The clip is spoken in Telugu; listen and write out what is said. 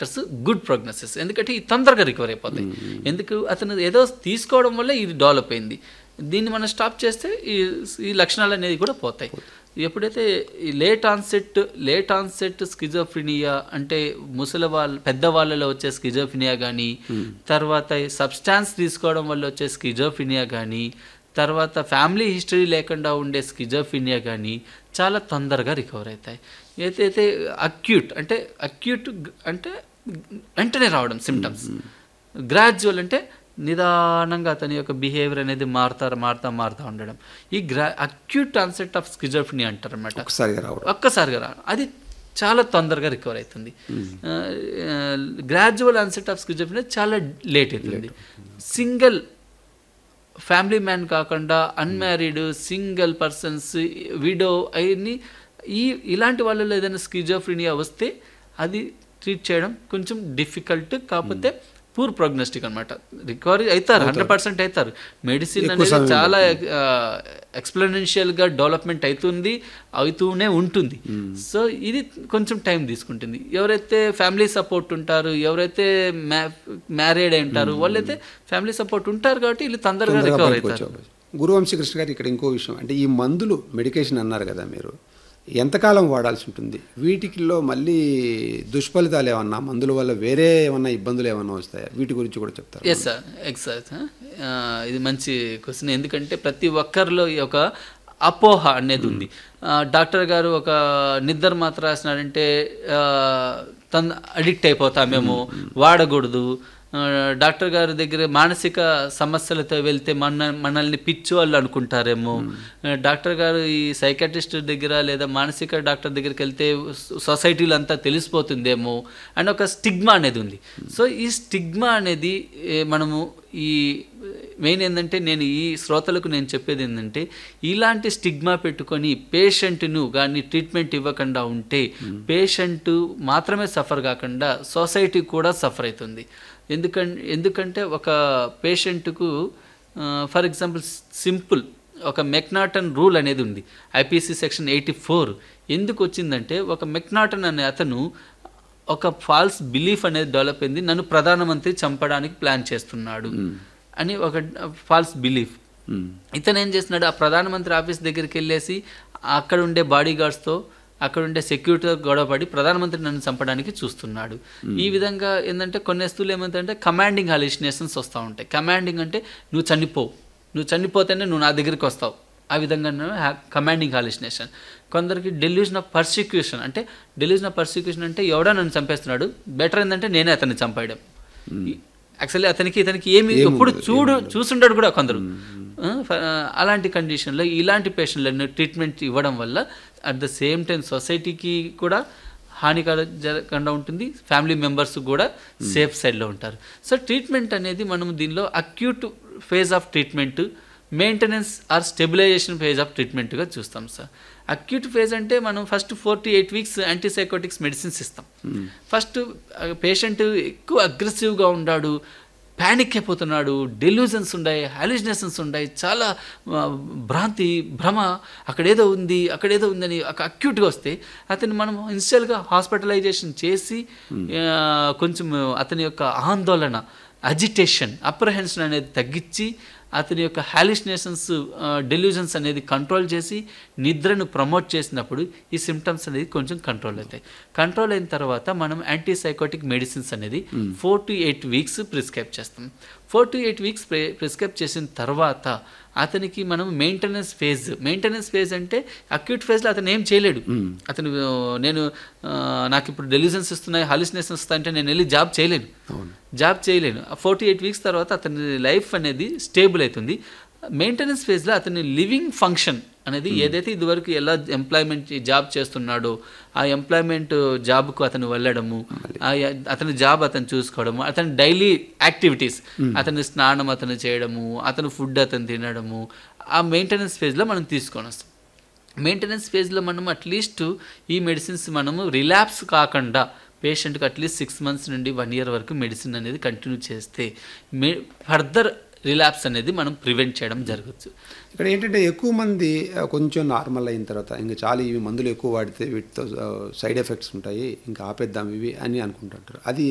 ఫ్యాక్టర్స్ గుడ్ ప్రోగ్నోసిస్ ఎందుకంటే ఇది తొందరగా రికవర్ అయిపోతాయి ఎందుకు అతను ఏదో తీసుకోవడం వల్ల ఇది డెవలప్ అయింది దీన్ని మనం స్టాప్ చేస్తే ఈ ఈ లక్షణాలు అనేది కూడా పోతాయి ఎప్పుడైతే ఈ late onset late onset schizophrenia అంటే ముసలి వాళ్ళ పెద్ద వాళ్ళలో వచ్చే స్కిజోఫ్రినియా కానీ తర్వాత సబ్స్టాన్స్ తీసుకోవడం వల్ల వచ్చే స్కిజోఫ్రినియా కానీ తర్వాత ఫ్యామిలీ హిస్టరీ లేకుండా ఉండే స్కిజోఫ్రినియా కానీ చాలా తొందరగా రికవర్ అవుతాయి ఏదైతే అక్యూట్ అంటే అక్యూట్ అంటే వెంటనే రావడం సిమ్టమ్స్ గ్రాడ్యువల్ అంటే నిదానంగా అతని యొక్క బిహేవియర్ అనేది మారుతా మారుతా మారుతా ఉండడం ఈ గ్రా అక్యూట్ ఆన్సెట్ ఆఫ్ స్కిజోఫ్రినియా అంటారు అనమాట ఒకసారిగా రావడం ఒక్కసారిగా రా అది చాలా తొందరగా రికవర్ అవుతుంది గ్రాడ్యువల్ ఆన్సెట్ ఆఫ్ స్కిజోఫ్రినియా చాలా లేట్ అవుతుంది సింగిల్ ఫ్యామిలీ మ్యాన్ కాకుండా అన్మ్యారీడ్ సింగిల్ పర్సన్స్ విడో అవన్నీ ఈ ఇలాంటి వాళ్ళలో ఏదైనా స్కిజోఫ్రినియా వస్తే అది ట్రీట్ చేయడం కొంచెం డిఫికల్ట్ కాకపోతే పూర్ ప్రోగ్నోస్టిక్ అనమాట రికవరీ అవుతారు హండ్రెడ్ పర్సెంట్ అవుతారు మెడిసిన్ అనేది చాలా ఎక్స్ప్లెనెన్షియల్గా డెవలప్మెంట్ అవుతుంది అవుతూనే ఉంటుంది సో ఇది కొంచెం టైం తీసుకుంటుంది ఎవరైతే ఫ్యామిలీ సపోర్ట్ ఉంటారు ఎవరైతే మ్యారీడ్ అయి ఉంటారు వాళ్ళైతే ఫ్యామిలీ సపోర్ట్ ఉంటారు కాబట్టి వీళ్ళు తొందరగా తొందరగా రికవర్ బయటకు అవుతారు వచ్చావు. గురువంశీ కృష్ణ గారు ఇక్కడ ఇంకో విషయం అంటే ఈ మందులు మెడికేషన్ అన్నారు కదా మీరు ఎంతకాలం వాడాల్సి ఉంటుంది వీటికిలో మళ్ళీ దుష్ఫలితాలు ఏమన్నా మందుల వల్ల వేరే ఏమన్నా ఇబ్బందులు ఏమన్నా వస్తాయా వీటి గురించి కూడా చెప్తారు ఎస్ సార్ ఎగ్జాక్ట్ ఇది మంచి క్వశ్చన్ ఎందుకంటే ప్రతి ఒక్కరిలో ఈ ఒక అపోహ అనేది ఉంది ఆ, డాక్టర్ గారు ఒక నిద్ర మాత్ర రాసినారంటే ఆ, తన అడిక్ట్ అయిపోతామేమో వాడకూడదు ఆ, డాక్టర్ గారి దగ్గర మానసిక సమస్యలతో వెళ్తే మన మనల్ని పిచ్చు వాళ్ళు అనుకుంటారేమో ఆ, డాక్టర్ గారు ఈ సైకాట్రిస్ట్ దగ్గర లేదా మానసిక డాక్టర్ దగ్గరికి వెళ్తే సొసైటీలో అంతా తెలిసిపోతుందేమో అని ఒక స్టిగ్మా అనేది ఉంది సో ఈ స్టిగ్మా అనేది ఏ, మనము ఈ మెయిన్ ఏంటంటే నేను ఈ శ్రోతలకు నేను చెప్పేది ఏంటంటే ఇలాంటి స్టిగ్మా పెట్టుకొని పేషెంట్ను కానీ ట్రీట్మెంట్ ఇవ్వకుండా ఉంటే పేషెంట్ మాత్రమే సఫర్ కాకుండా సొసైటీ కూడా సఫర్ అవుతుంది ఎందుకంటే ఎందుకంటే ఒక పేషెంట్కు ఫర్ ఎగ్జాంపుల్ సింపుల్ ఒక మెక్నాటన్ రూల్ అనేది ఉంది ఐపీసీ సెక్షన్ ఎయిటీ ఫోర్ ఎందుకు వచ్చిందంటే ఒక మెక్నాటన్ అనే అతను ఒక ఫాల్స్ బిలీఫ్ అనేది డెవలప్ అయింది నన్ను ప్రధానమంత్రి చంపడానికి ప్లాన్ చేస్తున్నాడు అని ఒక ఫాల్స్ బిలీఫ్ మ్మ్. ఇతను ఏం చేస్తున్నాడు ఆ ప్రధానమంత్రి ఆఫీస్ దగ్గరికి వెళ్ళేసి అక్కడ ఉండే బాడీ గార్డ్స్తో అక్కడ ఉండే సెక్యూరిటీతో గొడవపడి ప్రధానమంత్రి నన్ను చంపడానికి చూస్తున్నాడు ఈ విధంగా ఏంటంటే కొన్ని వస్తువులు ఏమవుతాయంటే కమాండింగ్ హాలిసినేషన్స్ వస్తూ ఉంటాయి కమాండింగ్ అంటే నువ్వు చనిపో నువ్వు చనిపోతేనే నువ్వు నా దగ్గరికి వస్తావు ఆ విధంగా కమాండింగ్ హాలిసినేషన్ కొందరికి డెల్యూషన్ ఆఫ్ పర్సిక్యూషన్ అంటే డెల్యూషన్ ఆఫ్ పర్సిక్యూషన్ అంటే ఎవడో నన్ను చంపేస్తున్నాడు బెటర్ ఏంటంటే నేనే అతన్ని చంపేయడం యాక్చువల్లీ అతనికి ఇతనికి ఏమి ఎప్పుడు చూడు చూసుంటాడు కూడా కొందరు ఆ, ఫ- ఆ, అలాంటి కండిషన్లో ఇలాంటి పేషెంట్లను ట్రీట్మెంట్ ఇవ్వడం వల్ల అట్ ద సేమ్ టైం సొసైటీకి కూడా హానికరం జరగకుండా ఉంటుంది ఫ్యామిలీ మెంబర్స్ కూడా సేఫ్ సైడ్లో ఉంటారు సో ట్రీట్మెంట్ అనేది మనం దీనిలో acute phase of treatment maintenance or stabilization phase of ట్రీట్మెంట్గా చూస్తాం సార్ అక్యూట్ ఫేజ్ అంటే మనం first four to eight weeks antipsychotics medicines ఇస్తాం ఫస్ట్ పేషెంట్ ఎక్కువ అగ్రెసివ్గా ఉన్నాడు ప్యానిక్ అయిపోతున్నాడు డెల్యూజన్స్ ఉన్నాయి హాలిజినేషన్స్ ఉన్నాయి చాలా ఆ, భ్రాంతి భ్రమ అక్కడేదో ఉంది అక్కడేదో ఉందని ఒక అక్యూట్గా వస్తే అతను మనం ఇనిషియల్గా హాస్పిటలైజేషన్ చేసి ఆ, కొంచెం అతని యొక్క ఆందోళన అజిటేషన్ అప్రహెన్షన్ అనేది తగ్గించి అతని యొక్క హాలిసినేషన్స్ డెల్యూజన్స్ అనేది కంట్రోల్ చేసి నిద్రను ప్రమోట్ చేసినప్పుడు ఈ సిమ్టమ్స్ అనేది కొంచెం కంట్రోల్ అవుతాయి కంట్రోల్ అయిన తర్వాత మనం యాంటీసైకోటిక్ మెడిసిన్స్ అనేది four to eight weeks prescribe చేస్తాం four to eight weeks prescribe చేసిన తర్వాత అతనికి మనం మెయింటెనెన్స్ ఫేజ్ మెయింటెనెన్స్ ఫేజ్ అంటే అక్యూట్ ఫేజ్లో అతను ఏం చేయలేడు అతను ఆ, నేను ఆ, నాకు ఇప్పుడు డెలిజన్స్ ఇస్తున్నాయి హాలిసినేషన్స్ వస్తాయి అంటే నేను వెళ్ళి జాబ్ చేయలేను జాబ్ చేయలేను ఫోర్టీ ఎయిట్ వీక్స్ తర్వాత అతని లైఫ్ అనేది స్టేబుల్ అవుతుంది మెయింటెనెన్స్ ఫేజ్లో అతని లివింగ్ ఫంక్షన్ అనేది ఏదైతే ఇదివరకు ఎలా ఎంప్లాయ్మెంట్ జాబ్ చేస్తున్నాడో ఆ ఎంప్లాయ్మెంట్ జాబ్కు అతను వెళ్ళడము ఆ య- అతని జాబ్ అతను చూసుకోవడము అతని డైలీ యాక్టివిటీస్ అతని స్నానం అతను చేయడము అతను ఫుడ్ అతను తినడము ఆ మెయింటెనెన్స్ ఫేజ్లో మనం తీసుకొని వస్తాం మెయింటెనెన్స్ ఫేజ్లో మనం అట్లీస్ట్ ఈ మెడిసిన్స్ మనము రిలాప్స్ కాకుండా పేషెంట్కి అట్లీస్ట్ సిక్స్ మంత్స్ నుండి వన్ ఇయర్ వరకు మెడిసిన్ అనేది కంటిన్యూ చేస్తే మే ఫర్దర్ రిలాప్స్ అనేది మనం ప్రివెంట్ చేయడం జరగచ్చు ఇక్కడ ఏంటంటే ఎక్కువ మంది ఆ, కొంచెం నార్మల్ అయిన తర్వాత ఇంకా చాలా ఇవి మందులు ఎక్కువ వాడితే వీటితో సైడ్ ఎఫెక్ట్స్ ఉంటాయి ఇంకా ఆపేద్దాం ఇవి అని అనుకుంటుంటారు అది